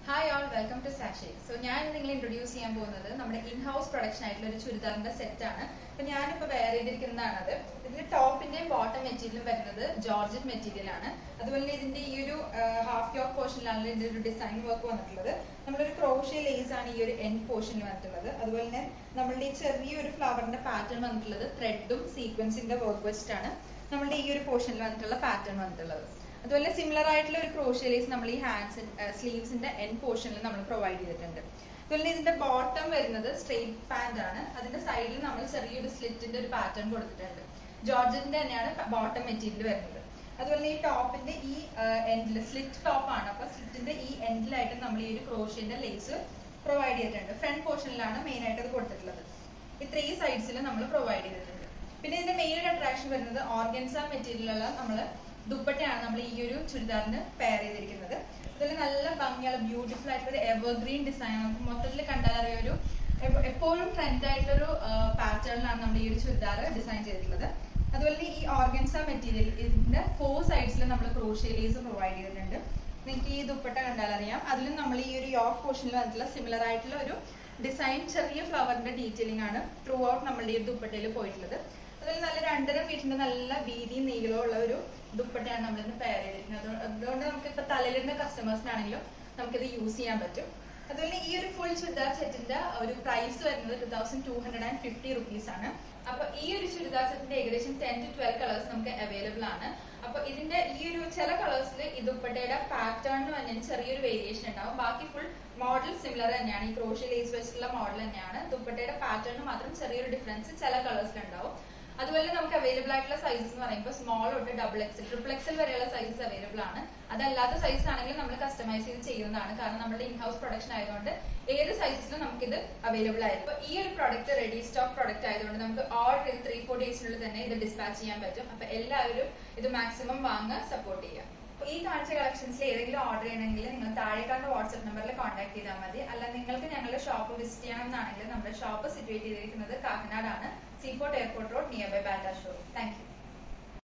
hi all welcome to സാഷി so ഞാൻ ഇന്ന് നിങ്ങളെ ഇൻട്രൊഡ്യൂസ് ചെയ്യാൻ പോകുന്നത് നമ്മുടെ ഇൻ ഹൗസ് പ്രൊഡക്ഷൻ ആയിട്ടുള്ള ഒരു ചുരിദാറിന്റെ സെറ്റ് ആണ് അപ്പൊ ഞാനിപ്പോ വെയർ ചെയ്തിരിക്കുന്നതാണത് ഇതിന്റെ ടോപ്പിന്റെയും ബോട്ടം മെറ്റീരിയലും വരുന്നത് ജോർജറ്റ് മെറ്റീരിയൽ ആണ് അതുപോലെ തന്നെ ഇതിന്റെ ഈ ഒരു ഹാഫ് യോക്ക് പോർഷനിലാണ് ഇതിന്റെ ഒരു ഡിസൈൻ വർക്ക് വന്നിട്ടുള്ളത് നമ്മളൊരു ക്രോഷ്യ ലേസ് ആണ് ഈ ഒരു എൻഡ് പോർഷനിൽ വന്നിട്ടുള്ളത് അതുപോലെ തന്നെ നമ്മളുടെ ഈ ചെറിയൊരു ഫ്ലവറിന്റെ പാറ്റേൺ വന്നിട്ടുള്ളത് ത്രെഡും സീക്വൻസിന്റെ വർക്ക് വെച്ചിട്ടാണ് നമ്മളുടെ ഈ ഒരു പോർഷനിൽ വന്നിട്ടുള്ള പാറ്റേൺ വന്നിട്ടുള്ളത് അതുപോലെ സിമിലർ ആയിട്ടുള്ള ഒരു ക്രോഷ്യലേസ് നമ്മൾ ഈ ഹാൻഡ്സ് സ്ലീവ്സിന്റെ എൻ പോർഷനിൽ നമ്മൾ പ്രൊവൈഡ് ചെയ്തിട്ടുണ്ട് അതുപോലെ ഇതിന്റെ ബോട്ടം വരുന്നത് സ്ട്രെയിറ്റ് പാന്റ് ആണ് അതിന്റെ സൈഡിൽ നമ്മൾ ചെറിയൊരു സ്ലിറ്റിന്റെ ഒരു പാറ്റേൺ കൊടുത്തിട്ടുണ്ട് ജോർജറ്റിന്റെ തന്നെയാണ് ബോട്ടം മെറ്റീരിയൽ വരുന്നത് അതുപോലെ ഈ ടോപ്പിന്റെ ഈ എൻഡിൽ സ്ലിറ്റ് ടോപ്പ് ആണ് അപ്പൊ സ്ലിറ്റിന്റെ ഈ എൻഡിലായിട്ട് നമ്മൾ ഈ ഒരു ക്രോഷ്യന്റെ ലേസ് പ്രൊവൈഡ് ചെയ്തിട്ടുണ്ട് ഫ്രണ്ട് പോർഷനിലാണ് മെയിൻ ആയിട്ട് അത് കൊടുത്തിട്ടുള്ളത് ഈ ത്രീ സൈഡ്സിൽ നമ്മൾ പ്രൊവൈഡ് ചെയ്തിട്ടുണ്ട് പിന്നെ ഇതിന്റെ മെയിൻ ഒരു അട്രാക്ഷൻ വരുന്നത് ഓർഗൻസ മെറ്റീരിയലുള്ള നമ്മൾ ദുപ്പട്ടയാണ് നമ്മൾ ഈ ഒരു ചുരിദാറിന് പെയർ ചെയ്തിരിക്കുന്നത് ഇതിൽ നല്ല ഭംഗിയുള്ള ബ്യൂട്ടിഫുൾ ആയിട്ടുള്ള ഒരു എവർഗ്രീൻ ഡിസൈൻ നമുക്ക് മൊത്തത്തിൽ കണ്ടാൽ അറിയ ഒരു എപ്പ- എപ്പോഴും ട്രെൻഡ് ആയിട്ടൊരു പാറ്റേണിലാണ് നമ്മൾ ഈ ഒരു ചുരിദാർ ഡിസൈൻ ചെയ്തിട്ടുള്ളത് അതുപോലെ തന്നെ ഈ ഓർഗൻസ മെറ്റീരിയൽ ഇതിന്റെ ഫോർ സൈഡ്സിൽ നമ്മൾ ക്രോഷ്യലീസ് പ്രൊവൈഡ് ചെയ്തിട്ടുണ്ട് നിങ്ങൾക്ക് ഈ ദുപ്പട്ട കണ്ടാൽ അറിയാം അതിലും നമ്മൾ ഈ ഒരു യോക്ക് പോർഷനിൽ വന്നിട്ടുള്ള സിമിലർ ആയിട്ടുള്ള ഒരു ഡിസൈൻ ചെറിയ ഫ്ലവറിന്റെ ഡീറ്റെയിലിംഗ് ആണ് ത്രൂ ഔട്ട് നമ്മളുടെ ഈ ദുപ്പട്ടയിൽ പോയിട്ടുള്ളത് അതിൽ നല്ല രണ്ടര മീറ്ററിന്റെ നല്ല വീതിയും നീളവും ഉള്ള ഒരു ദുപ്പട്ടയാണ് നമ്മൾ ഇന്ന് പെയർ ചെയ്തിരിക്കുന്നത് അതുകൊണ്ട് അതുകൊണ്ട് നമുക്ക് ഇപ്പൊ തലയിലിരുന്ന കസ്റ്റമേഴ്സിനാണെങ്കിലും നമുക്കിത് യൂസ് ചെയ്യാൻ പറ്റും അതുപോലെ ഈ ഒരു ഫുൾ ചുരിദാർ സെറ്റിന്റെ ഒരു പ്രൈസ് വരുന്നത് two thousand two hundred and fifty rupees ആണ് അപ്പൊ ഈ ഒരു ചുരിദാർ സെറ്റിന്റെ ഏകദേശം ടെൻ ടു ട്വൽവ് കളേഴ്സ് നമുക്ക് അവൈലബിൾ ആണ് അപ്പൊ ഇതിന്റെ ഈ ഒരു ചില കളേഴ്സിൽ ഈ ദുപ്പട്ടയുടെ പാറ്റേണിന് തന്നെ ചെറിയൊരു വേരിയേഷൻ ഉണ്ടാവും ബാക്കി ഫുൾ മോഡൽ സിമിലർ തന്നെയാണ് ഈ ക്രോഷ്യ ലേസ് വെച്ചിട്ടുള്ള മോഡൽ തന്നെയാണ് ദുപ്പട്ടയുടെ പാറ്റേണിന് മാത്രം ചെറിയൊരു ഡിഫറൻസ് ചില കളേഴ്സിൽ ഉണ്ടാവും അതുപോലെ നമുക്ക് അവൈലബിൾ ആയിട്ടുള്ള സൈസസ് എന്ന് പറയുമ്പോൾ സ്മോൾ തൊട്ട് ഡബിൾ എക്സൽ ട്രിപ്പിൾ എക്സൽ വരെയുള്ള സൈസസ് അവൈലബിൾ ആണ് അതല്ലാത്ത സൈസ് ആണെങ്കിൽ നമ്മൾ കസ്റ്റമൈസ് ചെയ്ത് ചെയ്യുന്നതാണ് കാരണം നമ്മുടെ ഇൻ ഹൗസ് പ്രൊഡക്ഷൻ ആയതുകൊണ്ട് ഏത് സൈസസിലും നമുക്കിത് അവൈലബിൾ ആയിരിക്കും അപ്പൊ ഈ ഒരു പ്രോഡക്റ്റ് റെഡി സ്റ്റോക്ക് പ്രോഡക്റ്റ് ആയതുകൊണ്ട് നമുക്ക് ഓർഡർ ചെയ്ത് ത്രീ ഫോർ ഡേയ്സിനുള്ളിൽ തന്നെ ഇത് ഡിസ്പാച്ച് ചെയ്യാൻ പറ്റും അപ്പൊ എല്ലാവരും ഇത് മാക്സിമം വാങ്ങാൻ സപ്പോർട്ട് ചെയ്യാം അപ്പൊ ഈ കാണിച്ച കളക്ഷൻസിൽ ഏതെങ്കിലും ഓർഡർ ചെയ്യണമെങ്കിൽ നിങ്ങൾ താഴെ കാണുന്ന വാട്സ്ആപ്പ് നമ്പറിൽ കോൺടാക്ട് ചെയ്താൽ മതി അല്ല നിങ്ങൾക്ക് ഞങ്ങളുടെ ഷോപ്പ് വിസിറ്റ് ചെയ്യണം എന്നാണെങ്കിൽ നമ്മുടെ ഷോപ്പ് സിറ്റുവേറ്റ് ചെയ്തിരിക്കുന്നത് കാക്കനാടാണ് seaport airport road near by Bata showroom thank U